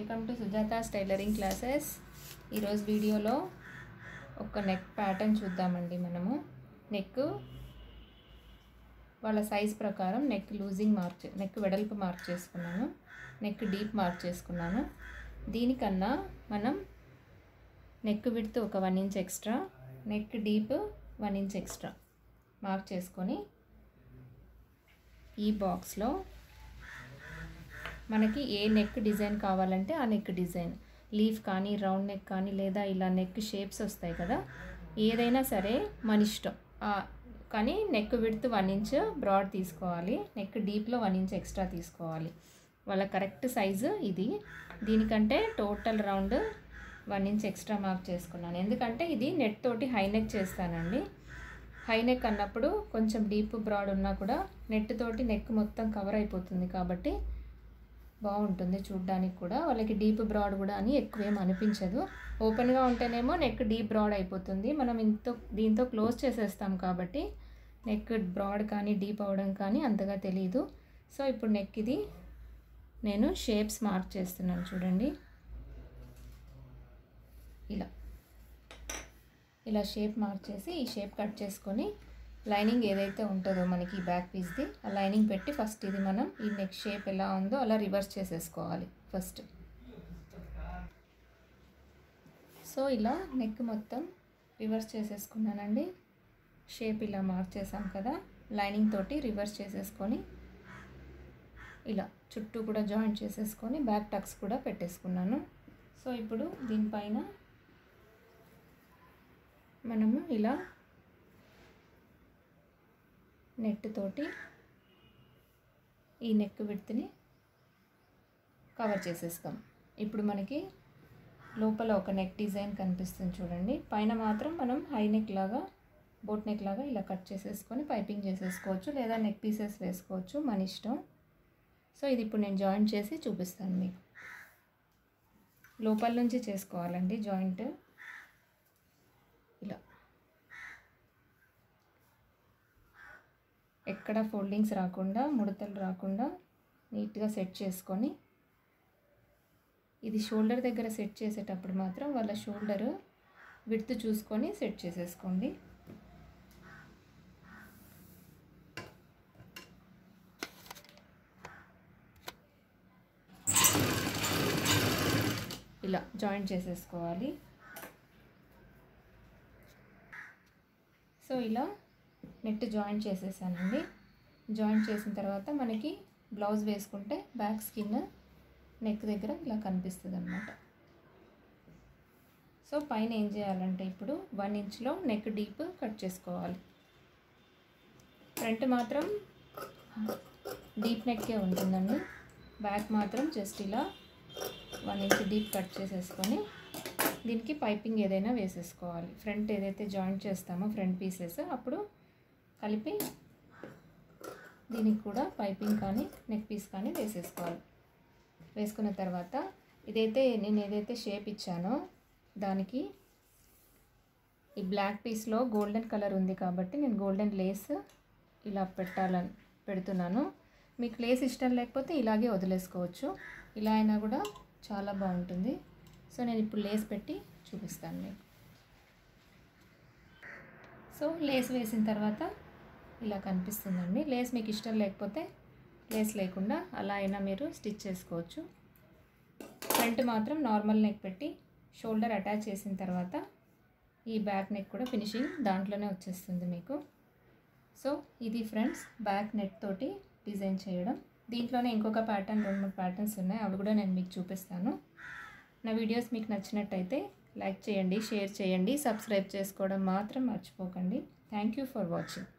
welcome to Sujatha's tailoring classes ఈరోజు వీడియోలో ఒక నెక్ ప్యాటర్న్ చూద్దామండి మనము నెక్ వాళ్ళ సైజ్ ప్రకారం నెక్ లూజింగ్ మార్క్ నెక్ వెడల్పు మార్క్ చేసుకున్నాను నెక్ డీప్ మార్క్ చేసుకున్నాను దీనికన్నా మనం నెక్ విడ్త్ ఒక one inch extra neck deep one inch extra mark చేసుకొని ఈ బాక్స్లో మనకి ఏ నెక్ డిజైన్ కావాలంటే ఆ నెక్ డిజైన్ లీఫ్ కానీ రౌండ్ నెక్ కానీ లేదా ఇలా నెక్ షేప్స్ వస్తాయి కదా ఏదైనా సరే మన ఇష్టం కానీ neck width one inch broad తీసుకోవాలి నెక్ డీప్లో వన్ ఇంచ్ ఎక్స్ట్రా తీసుకోవాలి వాళ్ళ కరెక్ట్ సైజు ఇది దీనికంటే total round one inch extra mark చేసుకున్నాను ఎందుకంటే ఇది నెట్ తోటి హై నెక్ చేస్తానండి హై నెక్ అన్నప్పుడు కొంచెం డీప్ బ్రాడ్ ఉన్నా కూడా నెట్ తోటి నెక్ మొత్తం కవర్ అయిపోతుంది కాబట్టి బాగుంటుంది చూడ్డానికి కూడా వాళ్ళకి డీప్ బ్రాడ్ కూడా అని ఎక్కువేం అనిపించదు ఓపెన్గా ఉంటేనేమో నెక్ డీప్ బ్రాడ్ అయిపోతుంది మనం ఇంతో దీంతో క్లోజ్ చేసేస్తాం కాబట్టి నెక్ బ్రాడ్ కానీ డీప్ అవడం కానీ అంతగా తెలియదు సో ఇప్పుడు నెక్ ఇది నేను షేప్స్ మార్క్ చేస్తున్నాను చూడండి ఇలా ఇలా షేప్ మార్క్ చేసి ఈ షేప్ కట్ చేసుకొని లైనింగ్ ఏదైతే ఉంటుందో మనకి బ్యాక్ పీస్ది ఆ లైనింగ్ పెట్టి ఫస్ట్ ఇది మనం ఈ నెక్ షేప్ ఎలా ఉందో అలా రివర్స్ చేసేసుకోవాలి ఫస్ట్ సో ఇలా నెక్ మొత్తం రివర్స్ చేసేసుకున్నానండి షేప్ ఇలా మార్క్ చేసాం కదా లైనింగ్ తోటి రివర్స్ చేసేసుకొని ఇలా చుట్టూ కూడా జాయింట్ చేసేసుకొని బ్యాక్ టక్స్ కూడా పెట్టేసుకున్నాను సో ఇప్పుడు దీనిపైన మనము ఇలా నెట్ తోటి ఈ నెక్ విడ్త్ని కవర్ చేసేస్తాం ఇప్పుడు మనకి లోపల ఒక నెక్ డిజైన్ కనిపిస్తుంది చూడండి పైన మాత్రం మనం హై నెక్ లాగా బోట్ నెక్ లాగా ఇలా కట్ చేసేసుకొని పైపింగ్ చేసేసుకోవచ్చు లేదా నెక్ పీసెస్ వేసుకోవచ్చు మన ఇష్టం సో ఇది ఇప్పుడు నేను జాయింట్ చేసి చూపిస్తాను మీకు లోపల నుంచి చేసుకోవాలండి జాయింట్ ఇలా ఎక్కడ ఫోల్డింగ్స్ రాకుండా ముడతలు రాకుండా నీట్గా సెట్ చేసుకొని ఇది షోల్డర్ దగ్గర సెట్ చేసేటప్పుడు మాత్రం వాళ్ళ షోల్డర్ విడ్త్ చూసుకొని సెట్ చేసేసుకోండి ఇలా జాయింట్ చేసేసుకోవాలి సో ఇలా నెట్ జాయింట్ చేసేసానండి జాయింట్ చేసిన తర్వాత మనకి బ్లౌజ్ వేసుకుంటే బ్యాక్ స్కిన్ నెక్ దగ్గర ఇలా కనిపిస్తుంది అనమాట సో పైన ఏం చేయాలంటే ఇప్పుడు వన్ ఇంచ్లో నెక్ డీప్ కట్ చేసుకోవాలి ఫ్రంట్ మాత్రం డీప్ నెక్కే ఉంటుందండి బ్యాక్ మాత్రం జస్ట్ ఇలా వన్ ఇంచ్ డీప్ కట్ చేసేసుకొని దీనికి పైపింగ్ ఏదైనా వేసేసుకోవాలి ఫ్రంట్ ఏదైతే జాయింట్ చేస్తామో ఫ్రంట్ పీసెస్ అప్పుడు కలిపి దీనికి కూడా పైపింగ్ కానీ నెక్ పీస్ కానీ వేసేసుకోవాలి వేసుకున్న తర్వాత ఇదైతే నేను ఏదైతే షేప్ ఇచ్చానో దానికి ఈ బ్లాక్ పీస్లో గోల్డెన్ కలర్ ఉంది కాబట్టి నేను గోల్డెన్ లేస్ ఇలా పెట్టాలని పెడుతున్నాను మీకు లేస్ ఇష్టం లేకపోతే ఇలాగే వదిలేసుకోవచ్చు ఇలా అయినా కూడా చాలా బాగుంటుంది సో నేను ఇప్పుడు లేస్ పెట్టి చూపిస్తాను మీకు సో లేస్ వేసిన తర్వాత ఇలా కనిపిస్తుందండి లేస్ మీకు ఇష్టం లేకపోతే లేస్ లేకుండా అలా అయినా మీరు స్టిచ్ చేసుకోవచ్చు ఫ్రంట్ మాత్రం నార్మల్ నెక్ పెట్టి షోల్డర్ అటాచ్ చేసిన తర్వాత ఈ బ్యాక్ నెక్ కూడా ఫినిషింగ్ దాంట్లోనే వచ్చేస్తుంది మీకు సో ఇది ఫ్రెండ్స్ బ్యాక్ నెట్ తోటి డిజైన్ చేయడం దీంట్లోనే ఇంకొక ప్యాటర్న్ రెండు మూడు ప్యాటర్న్స్ ఉన్నాయి అవి కూడా నేను మీకు చూపిస్తాను నా వీడియోస్ మీకు నచ్చినట్టయితే లైక్ చేయండి షేర్ చేయండి సబ్స్క్రైబ్ చేసుకోవడం మాత్రం మర్చిపోకండి థ్యాంక్ యూ ఫర్ వాచింగ్